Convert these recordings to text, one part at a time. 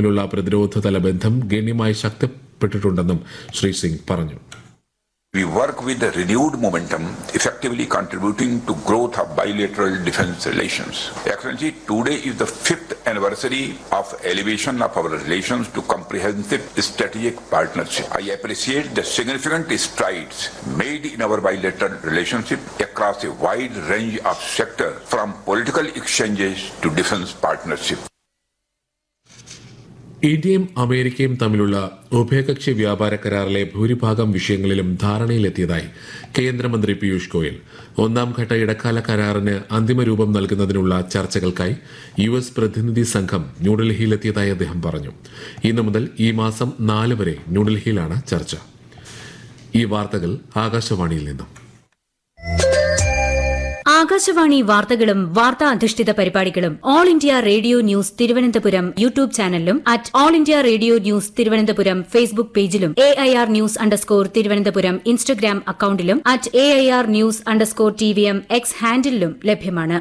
തമ്മിലുള്ള പ്രതിരോധതല ബന്ധം ഗണ്യമായി ശക്തിപ്പെട്ടിട്ടുണ്ടെന്നും ശ്രീ സിംഗ് പറഞ്ഞു We work with a renewed momentum, effectively contributing to growth of bilateral defense relations. Excellency, today is the fifth anniversary of elevation of our relations to comprehensive strategic partnership. I appreciate the significant strides made in our bilateral relationship across a wide range of sectors, from political exchanges to defense partnership. ഇന്ത്യയും അമേരിക്കയും തമ്മിലുള്ള ഉഭയകക്ഷി വ്യാപാര കരാറിലെ ഭൂരിഭാഗം വിഷയങ്ങളിലും ധാരണയിലെത്തിയതായി കേന്ദ്രമന്ത്രി പീയൂഷ് ഗോയൽ ഒന്നാം ഘട്ട ഇടക്കാല കരാറിന് അന്തിമ രൂപം നൽകുന്നതിനുള്ള ചർച്ചകൾക്കായി യു എസ് പ്രതിനിധി സംഘം ന്യൂഡൽഹിയിലെത്തിയതായി അദ്ദേഹം പറഞ്ഞു ഇന്നു മുതൽ ഈ മാസം നാല് വരെ ന്യൂഡൽഹിയിലാണ് ചർച്ച ഈ വാർത്തകൾ ആകാശവാണിയിൽ നിന്നും ആകാശവാണി വാർത്തകളും വാർത്താ അധിഷ്ഠിത പരിപാടികളും all India radio news Thiruvananthapuram YouTube ചാനലിലും at all India radio news Thiruvananthapuram Facebook പേജിലും A I R news underscore Thiruvananthapuram Instagram അക്കൌണ്ടിലും at A I R news underscore T V M X ഹാൻഡിലും ലഭ്യമാണ്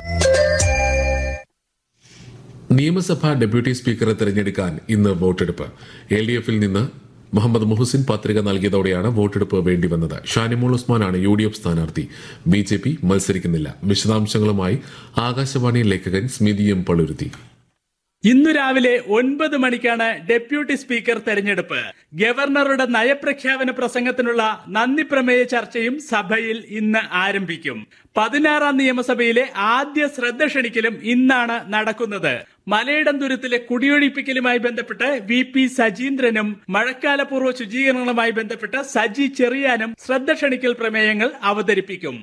നിയമസഭാ ഡെപ്യൂട്ടി സ്പീക്കറെ തെരഞ്ഞെടുക്കാൻ ഇന്ന് വോട്ടെടുപ്പ് എൽ ഡി എഫിൽ നിന്ന് മുഹമ്മദ് മുഹസിൻ പത്രിക നൽകിയതോടെയാണ് വോട്ടെടുപ്പ് വേണ്ടിവന്നത് ഷാനിമോൾ ഉസ്മാനാണ് യു ഡി എഫ് സ്ഥാനാർത്ഥി ബി ജെ പി മത്സരിക്കുന്നില്ല വിശദാംശങ്ങളുമായി ആകാശവാണി ലേഖകൻ സ്മിതി എം പളുരുത്തി ഇന്നു രാവിലെ ഒൻപത് മണിക്കാണ് ഡെപ്യൂട്ടി സ്പീക്കർ തെരഞ്ഞെടുപ്പ് ഗവർണറുടെ നയപ്രഖ്യാപന പ്രസംഗത്തിനുള്ള നന്ദി പ്രമേയ ചർച്ചയും സഭയിൽ ഇന്ന് ആരംഭിക്കും പതിനാറാം നിയമസഭയിലെ ആദ്യ ശ്രദ്ധ ക്ഷണിക്കലും ഇന്നാണ് നടക്കുന്നത് മലയിടം തുരുത്തിലെ കുടിയൊഴിപ്പിക്കലുമായി ബന്ധപ്പെട്ട് വി പി സജീന്ദ്രനും മഴക്കാലപൂർവ്വ ശുചീകരണങ്ങളുമായി ബന്ധപ്പെട്ട് സജി ചെറിയാനും ശ്രദ്ധ ക്ഷണിക്കൽ പ്രമേയങ്ങൾ അവതരിപ്പിക്കും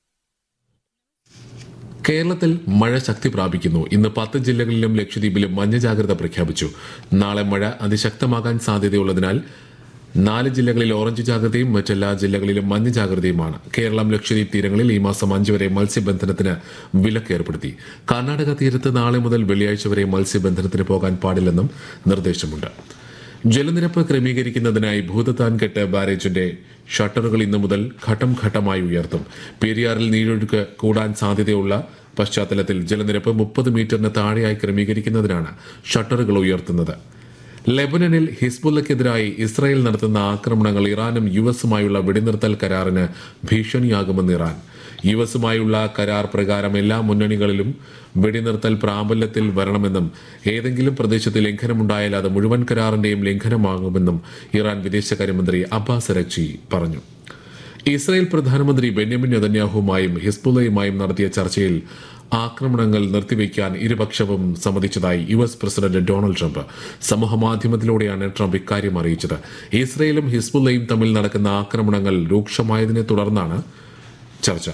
കേരളത്തിൽ മഴ ശക്തി പ്രാപിക്കുന്നു ഇന്ന് പത്ത് ജില്ലകളിലും ലക്ഷദ്വീപിലും മഞ്ഞ ജാഗ്രത പ്രഖ്യാപിച്ചു നാളെ മഴ അതിശക്തമാകാൻ സാധ്യതയുള്ളതിനാൽ നാല് ജില്ലകളിൽ ഓറഞ്ച് ജാഗ്രതയും മറ്റെല്ലാ ജില്ലകളിലും മഞ്ഞ ജാഗ്രതയുമാണ് കേരളം ലക്ഷദ്വീപ് തീരങ്ങളിൽ ഈ മാസം അഞ്ച് വരെ മത്സ്യബന്ധനത്തിന് വിലക്ക് ഏർപ്പെടുത്തി കർണാടക തീരത്ത് നാളെ മുതൽ വെള്ളിയാഴ്ച വരെ മത്സ്യബന്ധനത്തിന് പോകാൻ പാടില്ലെന്നും നിർദ്ദേശമുണ്ട് ജലനിരപ്പ് ക്രമീകരിക്കുന്നതിനായി ഭൂതത്താൻകെട്ട് ബാരേജിന്റെ ഷട്ടറുകൾ ഇന്നു മുതൽ ഘട്ടം ഘട്ടമായി ഉയർത്തും പെരിയാറിൽ നീരൊഴുക്ക് കൂടാൻ സാധ്യതയുള്ള പശ്ചാത്തലത്തിൽ ജലനിരപ്പ് മുപ്പത് മീറ്ററിന് താഴെയായി ക്രമീകരിക്കുന്നതിനാണ് ഷട്ടറുകൾ ഉയർത്തുന്നത് ലെബനനിൽ ഹിസ്ബുള്ളക്കെതിരായി ഇസ്രായേൽ നടത്തുന്ന ആക്രമണങ്ങൾ ഇറാനും യു എസുമായുള്ള വെടിനിർത്തൽ കരാറിന് ഭീഷണിയാകുമെന്ന് ഇറാൻ യു എസുമായുള്ള കരാർ പ്രകാരം എല്ലാ മുന്നണികളിലും വെടിനിർത്തൽ പ്രാബല്യത്തിൽ വരണമെന്നും ഏതെങ്കിലും പ്രദേശത്ത് ലംഘനമുണ്ടായാൽ അത് മുഴുവൻ കരാറിന്റെയും ലംഘനമാകുമെന്നും ഇറാൻ വിദേശകാര്യമന്ത്രി അബ്ബാസ് അരക്ചി പറഞ്ഞു ഇസ്രായേൽ പ്രധാനമന്ത്രി ബെന്യാമിൻ നെതന്യാഹുവുമായും ഹിസ്ബുള്ളയുമായും നടത്തിയ ചർച്ചയിൽ ആക്രമണങ്ങൾ നിർത്തിവെക്കാൻ ഇരുപക്ഷവും സമ്മതിച്ചതായി U S president Donald Trump സമൂഹമാധ്യമത്തിലൂടെയാണ് ട്രംപ് ഇക്കാര്യം അറിയിച്ചത് ഇസ്രയേലും ഹിസ്ബുള്ളയും തമ്മിൽ നടക്കുന്ന ആക്രമണങ്ങൾ രൂക്ഷമായതിനെ തുടർന്നാണ് ചർച്ച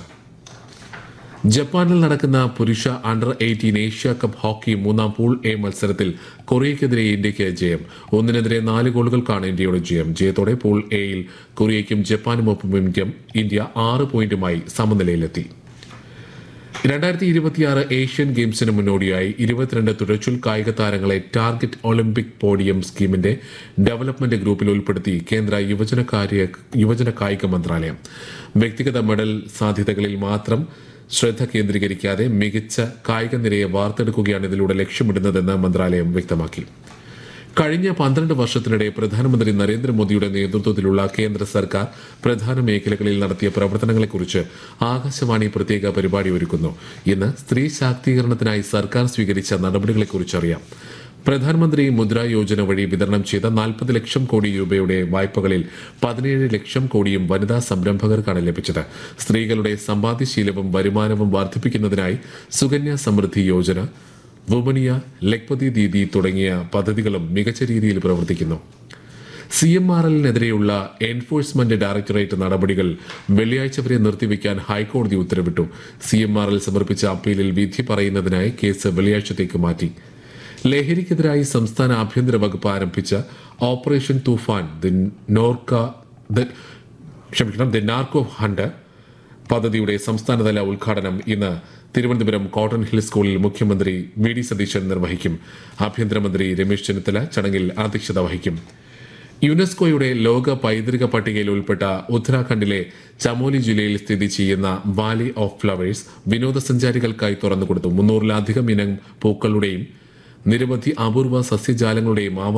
ജപ്പാനിൽ നടക്കുന്ന പുരുഷ under eighteen Asia cup hockey മൂന്നാം പൂൾ എ മത്സരത്തിൽ കൊറിയയ്ക്കെതിരെ ഇന്ത്യയ്ക്ക് ജയം ഒന്നിനെതിരെ നാല് ഗോളുകൾക്കാണ് ഇന്ത്യയുടെ ജയം ജയത്തോടെ പൂൾ എയിൽ കൊറിയയ്ക്കും ജപ്പാനുമൊപ്പം ഇന്ത്യ ആറ് പോയിന്റുമായി സമനിലയിലെത്തി രണ്ടായിരത്തി ഇരുപത്തിയാറ് ഏഷ്യൻ ഗെയിംസിന് മുന്നോടിയായി ഇരുപത്തിരണ്ട് തുഴച്ചിൽ കായിക താരങ്ങളെ ടാർഗറ്റ് ഒളിമ്പിക് പോഡിയം സ്കീമിന്റെ ഡെവലപ്മെന്റ് ഗ്രൂപ്പിൽ ഉൾപ്പെടുത്തി കേന്ദ്ര യുവജനകാര്യ യുവജന കായിക മന്ത്രാലയം വ്യക്തിഗത മെഡൽ സാധ്യതകളിൽ മാത്രം ശ്രദ്ധ കേന്ദ്രീകരിക്കാതെ മികച്ച കായിക നിരയെ വാർത്തെടുക്കുകയാണ് ഇതിലൂടെ ലക്ഷ്യമിടുന്നതെന്ന് മന്ത്രാലയം വ്യക്തമാക്കി കഴിഞ്ഞ പന്ത്രണ്ട് വർഷത്തിനിടെ പ്രധാനമന്ത്രി നരേന്ദ്രമോദിയുടെ നേതൃത്വത്തിലുള്ള കേന്ദ്ര സർക്കാർ പ്രധാന മേഖലകളിൽ നടത്തിയ പ്രവർത്തനങ്ങളെക്കുറിച്ച് ആകാശവാണി പ്രത്യേക പരിപാടി ഒരുക്കുന്നു ഇന്ന് സ്ത്രീ ശാക്തീകരണത്തിനായി സർക്കാർ സ്വീകരിച്ച നടപടികളെക്കുറിച്ച് അറിയാം പ്രധാനമന്ത്രി മുദ്ര യോജന വഴി വിതരണം ചെയ്ത നാൽപ്പത് ലക്ഷം കോടി രൂപയുടെ വായ്പകളിൽ പതിനേഴ് ലക്ഷം കോടിയും വനിതാ സംരംഭകർക്കാണ് ലഭിച്ചത് സ്ത്രീകളുടെ സമ്പാദ്യശീലവും വരുമാനവും വർദ്ധിപ്പിക്കുന്നതിനായി സുകന്യ സമൃദ്ധി യോജന വുമനിയ ലക്പതി ദീദി തുടങ്ങിയ പദ്ധതികളും മികച്ച രീതിയിൽ പ്രവർത്തിക്കുന്നു സി എം ആർ എല്ലിനെതിരെയുള്ള എൻഫോഴ്സ്മെന്റ് ഡയറക്ടറേറ്റ് നടപടികൾ വെള്ളിയാഴ്ച വരെ നിർത്തിവെക്കാൻ ഹൈക്കോടതി ഉത്തരവിട്ടു സി എം ആർ എൽ സമർപ്പിച്ച അപ്പീലിൽ വിധി പറയുന്നതിനായി കേസ് വെള്ളിയാഴ്ചത്തേക്ക് മാറ്റി ലഹരിക്കെതിരായി സംസ്ഥാന ആഭ്യന്തര വകുപ്പ് ആരംഭിച്ച operation Toofan the Norka the- ക്ഷമിക്കണം ദി നാർക്കോ ഹണ്ട് പദ്ധതിയുടെ സംസ്ഥാനതല ഉദ്ഘാടനം ഇന്ന് തിരുവനന്തപുരം കോട്ടൺ ഹിൽ സ്കൂളിൽ മുഖ്യമന്ത്രി വി ഡി സതീശൻ നിർവഹിക്കും ആഭ്യന്തരമന്ത്രി രമേശ് ചെന്നിത്തല ചടങ്ങിൽ അധ്യക്ഷത വഹിക്കും യുനെസ്കോയുടെ ലോക പൈതൃക പട്ടികയിൽ ഉൾപ്പെട്ട ഉത്തരാഖണ്ഡിലെ ചമോലി ജില്ലയിൽ സ്ഥിതി ചെയ്യുന്ന വാലി ഓഫ് ഫ്ലവേഴ്സ് വിനോദസഞ്ചാരികൾക്കായി തുറന്നുകൊടുത്തു മുന്നൂറിലധികം ഇനം പൂക്കളുടെയും നിരവധി അപൂർവ സസ്യജാലങ്ങളുടെയും